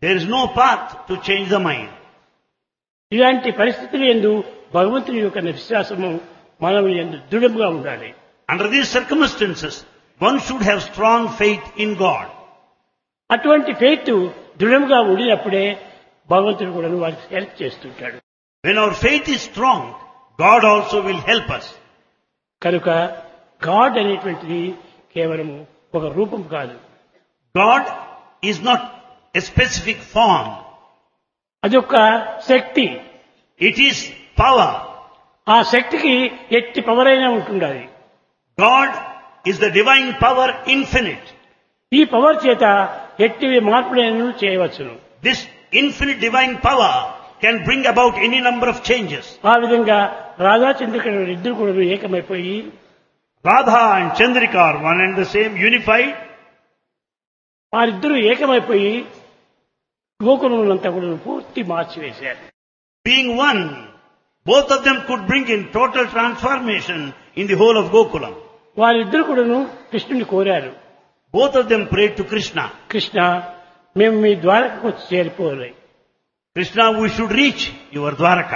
There is no path to change the mind. ఇలాంటి పరిస్థితులు ఎందు భగవంతుని యొక్క విశ్వాసము మనం ఎందు దృఢంగా ఉండాలి Under these circumstances, one should have strong faith in God. అటువంటి ఫెయిత్ దృఢంగా ఉండినప్పుడే భగవంతుడు కూడా వారికి హెల్ప్ చేస్తుంటాడు When our faith is strong, God also will help us. కనుక గాడ్ అనేటువంటిది కేవలము ఒక రూపం కాదు God is not a specific form. అదొక శక్తి It is power. ఆ శక్తికి ఎట్టి పవర్ అయినా ఉంటుండాలి God is the divine power infinite. ఈ పవర్ చేత ఎట్టి మార్పులను చేయవచ్చును This infinite divine power can bring about any number of changes. ఆ విధంగా రాధా చంద్రకరుడు ఇద్దరు కూడా ఏకమైపోయి Radha and Chandrika are one and the same, unified. వారిద్దరూ ఏకమైపోయి గోకులములంతా కూడా పూర్తి మార్చివేశారు Being one, both of them could bring in total transformation in the whole of Gokulam. వారిద్దరు కూడాను కృష్ణుని కోరారు Both of them prayed to Krishna. Krishna మేము మీ ద్వారకకు వచ్చి చేరిపోవాలి Krishna, we should reach your Dwaraka.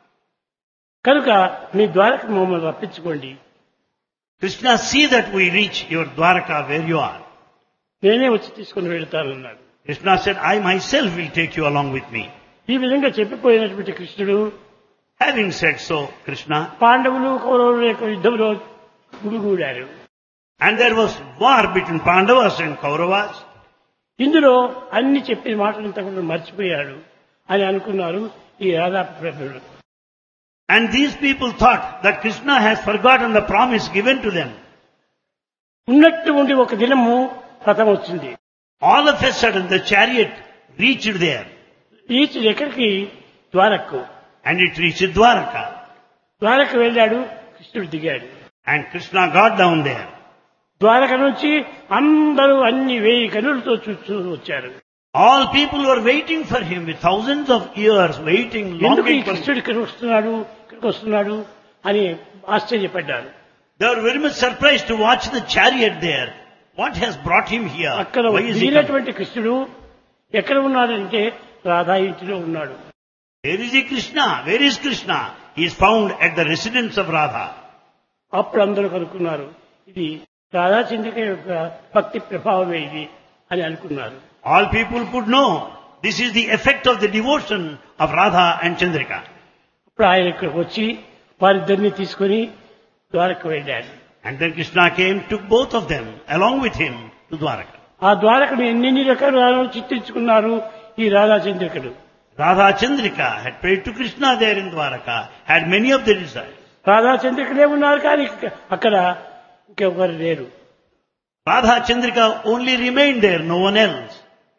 కనుక మీ ద్వారక మమ్మల్ని రప్పించుకోండి Krishna, see that we reach your Dwaraka where you are. నేనే వచ్చి తీసుకుని వెళ్తానన్నాడు Krishna said, I myself will take you along with me. ఈ విధంగా చెప్పిపోయినటువంటి కృష్ణుడు Having said so, Krishna, పాండవులు కౌరవుల యొక్క యుద్ధంలో గుమిగూడారు and there was war between Pandavas and Kauravas. ఇందులో అన్ని చెప్పిన మాటలంతా కూడా మర్చిపోయాడు అని అనుకున్నారు ఈ Radha ప్రభుడు And these people thought that Krishna has forgotten the promise given to them. ఉన్నట్టు ఉండి ఒక దినము రథం వచ్చింది All of a sudden the chariot reached there ఈచి ఎక్కడికి ద్వారకు and it reached Dwaraka. ద్వారకు వెళ్ళాడు కృష్ణుడు దిగాడు And Krishna got down there. Dwaraka నుంచి అందరూ అన్ని వేయి కనులతో చూస్తూ వచ్చారు All people were waiting for him with thousands of years waiting, ఎందుకు ఈ longing for him. కృష్ణుడు ఇక్కడికి వస్తున్నాడు ఇక్కడికి వస్తున్నాడు అని ఆశ్చర్యపడ్డారు They were very much surprised to watch the chariot there. What has brought him here? అక్కడ Why is he coming? దిగినటువంటి కృష్ణుడు ఎక్కడ ఉన్నాడంటే రాధా ఇంటిలో ఉన్నాడు Where is he Krishna? Where is Krishna? He is found at the residence of Radha. అప్పుడు అందరూ కనుక్కున్నారు ఇది రాధా చంద్రిక యొక్క భక్తి ప్రభావమే ఇది అని అనుకున్నారు All people could know this is the effect of the devotion of Radha and Chandrika. అప్పుడు ఆయన ఇక్కడికి వచ్చి వారిద్దరిని తీసుకొని ద్వారకు వెళ్ళాడు And then Krishna came, took both of them along with him to Dwaraka. ఆ ద్వారకను ఎన్నెన్ని రకాలు చిత్రించుకున్నారు ఈ Radha చంద్రికడు Radha Chandrika had prayed to Krishna there in Dwaraka, had many of the desires. Radha చంద్రికలే ఉన్నారు కానీ అక్కడ ఇంకెవరు లేరు Radha Chandrika only remained there, no one else.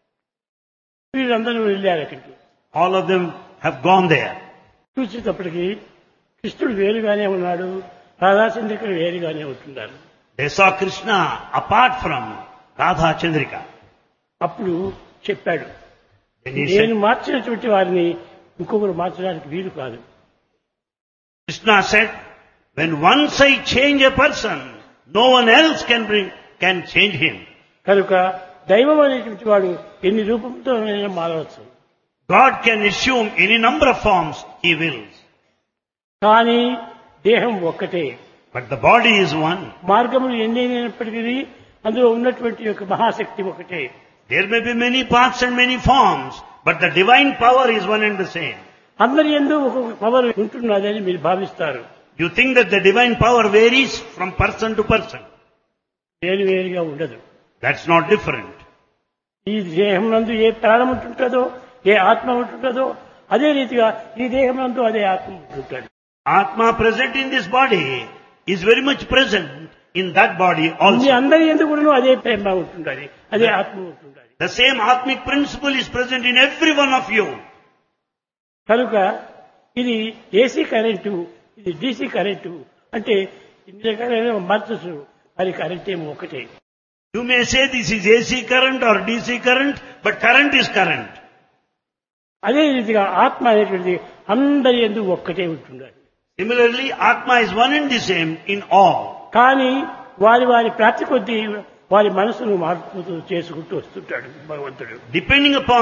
వీళ్ళందరూ వెళ్ళారు అక్కడికి All of them have gone there. చూసేటప్పటికి కృష్ణుడు వేరుగానే ఉన్నాడు రాధా చంద్రికలు వేరుగానే ఉంటున్నారు They saw Krishna apart from Radha Chandrika. అప్పుడు చెప్పాడు Then he నేను said, మార్చినటువంటి వారిని ఇంకొకరు మార్చడానికి వీలు కాదు Krishna said, when once I change a person, no one else can bring, can change him. కనుక దైవం అనేటువంటి వాడు ఎన్ని రూపంతో మారవచ్చు God can assume any number of forms he wills. కానీ దేహం ఒక్కటే But the body is one. మార్గములు ఎన్నైనప్పటికీ అందులో ఉన్నటువంటి యొక్క మహాశక్తి ఒకటే There may be many paths and many forms, but the divine power is one and the same. అందరి ఎందు ఒక్కొక్క పవర్ ఉంటున్నదని మీరు భావిస్తారు You think that the divine power varies from person to person. వేరు వేరుగా ఉండదు That's not different. ఈ దేహం నందు ఏ ప్రాణం ఉంటుంటుందో ఏ ఆత్మ ఉంటుంటుందో అదే రీతిగా ఈ దేహం నందు అదే ఆత్మ ఉంటుంటుంది Atma present in this body is very much present in that body me also. అందరి ఎందుకు కూడా అదే ప్రేమ ఉంటుంటుంది అదే ఆత్మ ఉంటుంటుంది The same Atmic principle is present in every one of you. కనుక ఇది ఏసీ కరెంటు ఇది డీసీ కరెంటు అంటే ఇన్ని రకాలైన మార్చచ్చు మరి కరెంట్ ఏమో ఒకటే You may say this is AC current or DC current, but current is current. అదే రీతిగా ఆత్మ అనేటువంటిది అందరి ఎందు ఒక్కటే ఉంటుండాలి Similarly, Atma is one and the same in all. కానీ వారి వారి ప్రాప్తి కొద్దీ వారి మనసును మార్పు చేసుకుంటూ వస్తుంటాడు భగవంతుడు Depending upon